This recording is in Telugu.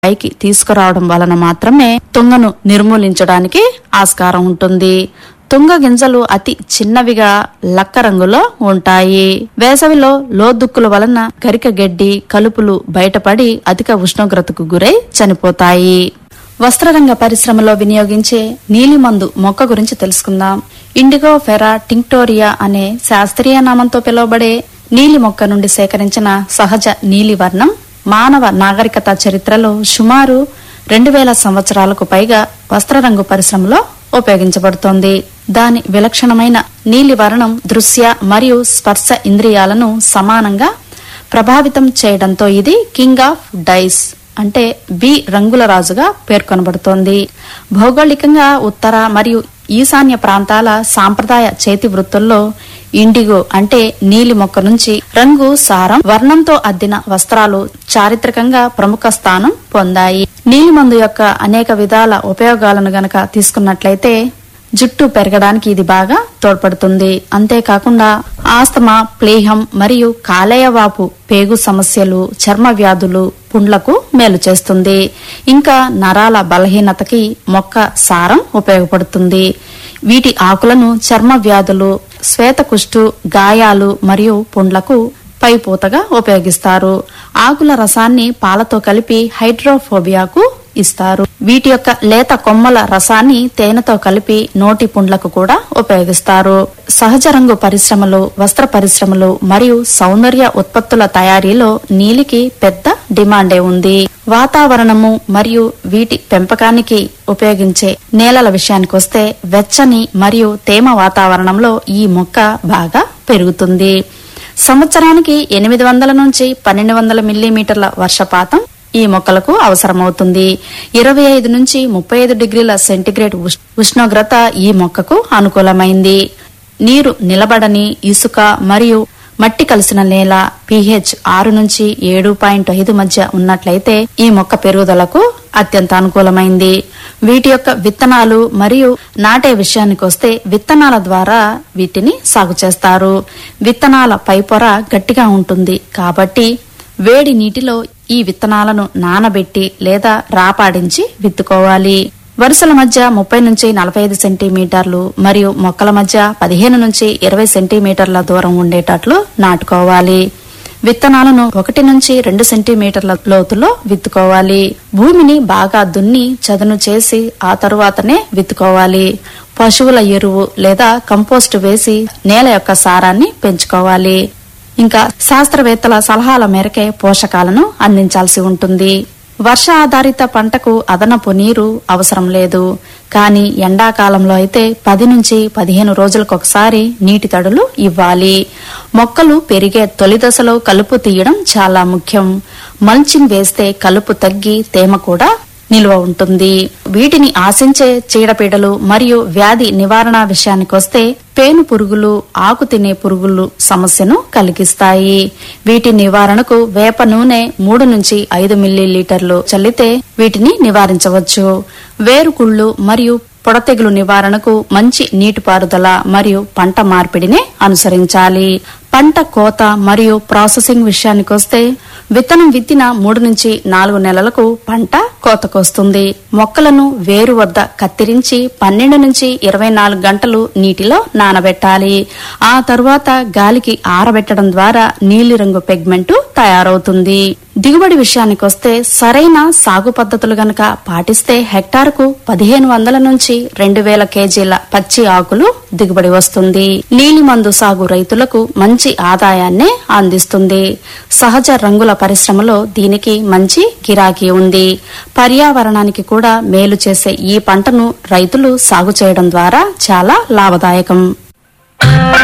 పైకి తీసుకురావడం వలన మాత్రమే తుంగను నిర్మూలించడానికి ఆస్కారం ఉంటుంది తుంగ గింజలు అతి చిన్నవిగా లక్క రంగులో ఉంటాయి వేసవిలో లోదుక్కుల వలన గరిక గడ్డి కలుపులు బయటపడి అధిక ఉష్ణోగ్రతకు గురై చనిపోతాయి వస్త్రరంగ పరిశ్రమలో వినియోగించే నీలిమందు మొక్క గురించి తెలుసుకుందాం ఇండిగో ఫెరా టింక్టోరియా అనే శాస్త్రీయ నామంతో పిలువబడే నీలి మొక్క నుండి సేకరించిన సహజ నీలి వర్ణం మానవ నాగరికత చరిత్రలో సుమారు రెండు వేల సంవత్సరాలకు పైగా వస్త్రరంగు పరిశ్రమలో ఉపయోగించబడుతోంది దాని విలక్షణమైన నీలి వర్ణం దృశ్య మరియు స్పర్శ ఇంద్రియాలను సమానంగా ప్రభావితం చేయడంతో ఇది కింగ్ ఆఫ్ డైస్ అంటే బి రంగుల రాజుగా పేర్కొనబడుతోంది భౌగోళికంగా ఉత్తర మరియు ఈశాన్య ప్రాంతాల సాంప్రదాయ చేతి వృత్తుల్లో ఇండిగో అంటే నీలి మొక్క నుంచి రంగు సారం వర్ణంతో అద్దిన వస్త్రాలు చారిత్రకంగా ప్రముఖ స్థానం పొందాయి నీలిమందు యొక్క అనేక విధాల ఉపయోగాలను గనక తీసుకున్నట్లయితే జుట్టు పెరగడానికి ఇది బాగా తోడ్పడుతుంది అంతేకాకుండా ఆస్తమా ప్లేహం మరియు కాలేయవాపు పేగు సమస్యలు చర్మ వ్యాధులు పుండ్లకు మేలు చేస్తుంది ఇంకా నరాల బలహీనతకి మొక్క సారం ఉపయోగపడుతుంది వీటి ఆకులను చర్మ వ్యాధులు శ్వేత కుష్టు గాయాలు మరియు పుండ్లకు పైపూతగా ఉపయోగిస్తారు ఆకుల రసాన్ని పాలతో కలిపి హైడ్రోఫోబియాకు ఇస్తారు వీటి యొక్క లేత కొమ్మల రసాన్ని తేనెతో కలిపి నోటి పుండ్లకు కూడా ఉపయోగిస్తారు సహజ రంగు పరిశ్రమలు వస్త్ర పరిశ్రమలు మరియు సౌందర్య ఉత్పత్తుల తయారీలో నీలికి పెద్ద డిమాండే ఉంది వాతావరణము మరియు వీటి పెంపకానికి ఉపయోగించే నేలల విషయానికి వస్తే వెచ్చని మరియు తేమ వాతావరణంలో ఈ మొక్క బాగా పెరుగుతుంది సంవత్సరానికి ఎనిమిది వందల నుంచి పన్నెండు వందల మిల్లీమీటర్ల వర్షపాతం ఈ మొక్కలకు అవసరమవుతుంది ఇరవై ఐదు నుంచి ముప్పై ఐదు డిగ్రీల సెంటీగ్రేడ్ ఉష్- ఉష్ణోగ్రత ఈ మొక్కకు అనుకూలమైంది నీరు నిలబడని ఇసుక మరియు మట్టి కలిసిన నేల pH ఆరు నుంచి ఏడు పాయింట్ ఐదు మధ్య ఉన్నట్లయితే ఈ మొక్క పెరుగుదలకు అత్యంత అనుకూలమైంది వీటి యొక్క విత్తనాలు మరియు నాటే విషయానికి వస్తే విత్తనాల ద్వారా వీటిని సాగు చేస్తారు విత్తనాల పైపొర గట్టిగా ఉంటుంది కాబట్టి వేడి నీటిలో ఈ విత్తనాలను నానబెట్టి లేదా రాపాడించి విత్తుకోవాలి వరుసల మధ్య ముప్పై నుంచి నలభై ఐదు సెంటీమీటర్లు మరియు మొక్కల మధ్య పదిహేను నుంచి ఇరవై సెంటీమీటర్ల దూరం ఉండేటట్లు నాటుకోవాలి విత్తనాలను ఒకటి నుంచి రెండు సెంటీమీటర్ల లోతులో విత్తుకోవాలి భూమిని బాగా దున్ని చదును చేసి ఆ తరువాతనే విత్తుకోవాలి పశువుల ఎరువు లేదా కంపోస్టు వేసి నేల యొక్క సారాన్ని పెంచుకోవాలి ఇంకా శాస్త్రవేత్తల సలహాల మేరకే పోషకాలను అందించాల్సి ఉంటుంది వర్ష ఆధారిత పంటకు అదనపు నీరు అవసరం లేదు కానీ ఎండాకాలంలో అయితే పది నుంచి పదిహేను రోజులకొకసారి నీటి తడులు ఇవ్వాలి మొక్కలు పెరిగే తొలి దశలో కలుపు తీయడం చాలా ముఖ్యం మల్చింగ్ వేస్తే కలుపు తగ్గి తేమ కూడా నిల్వ ఉంటుంది వీటిని ఆశించే చీడపీడలు మరియు వ్యాధి నివారణ విషయానికొస్తే పేను పురుగులు ఆకు తినే పురుగులు సమస్యను కలిగిస్తాయి వీటి నివారణకు వేప నూనె మూడు నుంచి ఐదు మిల్లీ లీటర్లు చల్లితే వీటిని నివారించవచ్చు వేరుకుళ్ళు మరియు పొడతెగులు నివారణకు మంచి నీటిపారుదల మరియు పంట మార్పిడిని అనుసరించాలి పంట కోత మరియు ప్రాసెసింగ్ విషయానికొస్తే విత్తనం విత్తిన మూడు నుంచి నాలుగు నెలలకు పంట కోతకొస్తుంది మొక్కలను వేరు వద్ద కత్తిరించి పన్నెండు నుంచి ఇరవై నాలుగు గంటలు నీటిలో నానబెట్టాలి ఆ తరువాత గాలికి ఆరబెట్టడం ద్వారా నీలిరంగు పెగ్మెంటు తయారవుతుంది దిగుబడి విషయానికొస్తే సరైన సాగు పద్ధతులు గనక పాటిస్తే హెక్టారుకు పదిహేను వందల నుంచి రెండు వేల కేజీల పచ్చి ఆకులు దిగుబడి వస్తుంది నీలిమందు సాగు రైతులకు మంచి ఆదాయాన్నే అందిస్తుంది సహజ రంగుల పరిశ్రమలో దీనికి మంచి గిరాకీ ఉంది పర్యావరణానికి కూడా మేలు చేసే ఈ పంటను రైతులు సాగు చేయడం ద్వారా చాలా లాభదాయకం